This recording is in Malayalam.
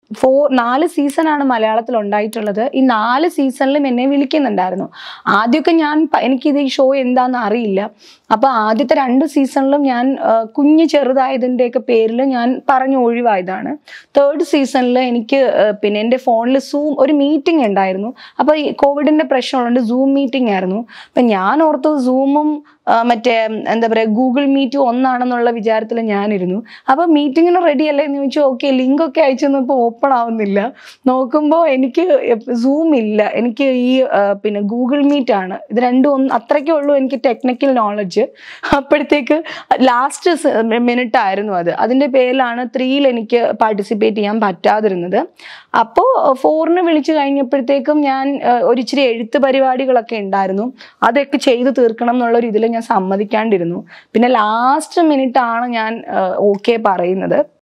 ഫോർ നാല് സീസണാണ് മലയാളത്തിൽ ഉണ്ടായിട്ടുള്ളത് ഈ നാല് സീസണിലും എന്നെ വിളിക്കുന്നുണ്ടായിരുന്നു ആദ്യമൊക്കെ ഞാൻ പ- എനിക്കിത് ഈ ഷോ എന്താണെന്ന് അറിയില്ല അപ്പോൾ ആദ്യത്തെ രണ്ട് സീസണിലും ഞാൻ ആ, കുഞ്ഞ് ചെറുതായതിൻ്റെയൊക്കെ പേരിൽ ഞാൻ പറഞ്ഞു ഒഴിവായതാണ് തേർഡ് സീസണിൽ എനിക്ക് ആ, പിന്നെ എൻ്റെ ഫോണിൽ സൂം ഒരു മീറ്റിംഗ് ഉണ്ടായിരുന്നു അപ്പോൾ ഈ കോവിഡിൻ്റെ പ്രശ്നമുള്ളതുകൊണ്ട് സൂം മീറ്റിംഗ് ആയിരുന്നു അപ്പം ഞാൻ ഓർത്തു സൂമും ആ, മറ്റേ എന്താ പറയുക ഗൂഗിൾ മീറ്റും ഒന്നാണെന്നുള്ള വിചാരത്തിൽ ഞാനിരുന്നു അപ്പോൾ മീറ്റിങ്ങിന് റെഡി അല്ലേ എന്ന് ചോദിച്ചു ഓക്കെ ലിങ്ക് ഒക്കെ അയച്ചു തന്നപ്പോൾ ഓപ്പൺ ആവുന്നില്ല നോക്കുമ്പോൾ എനിക്ക് സൂം ഇല്ല എനിക്ക് ഈ ആ, പിന്നെ ഗൂഗിൾ മീറ്റ് ആണ് ഇത് രണ്ടും ഒന്ന് അത്രയ്ക്കേ ഉള്ളൂ എനിക്ക് ടെക്നിക്കൽ നോളജ് അപ്പോഴത്തേക്ക് ലാസ്റ്റ് മിനിറ്റ് ആയിരുന്നു അത് അതിൻ്റെ പേരിലാണ് ത്രീയിൽ എനിക്ക് പാർട്ടിസിപ്പേറ്റ് ചെയ്യാൻ പറ്റാതിരുന്നത് അപ്പോൾ ഫോറിന് വിളിച്ചു കഴിഞ്ഞപ്പോഴത്തേക്കും ഞാൻ ആ, ഒരു ഇച്ചിരി എഴുത്ത് പരിപാടികളൊക്കെ ഉണ്ടായിരുന്നു അതൊക്കെ ചെയ്തു തീർക്കണം എന്നുള്ള ഒരു ഇതിൽ ഞാൻ സമ്മതിക്കാണ്ടിരുന്നു പിന്നെ ലാസ്റ്റ് മിനിറ്റ് ആണ് ഞാൻ ഓക്കെ പറയുന്നത്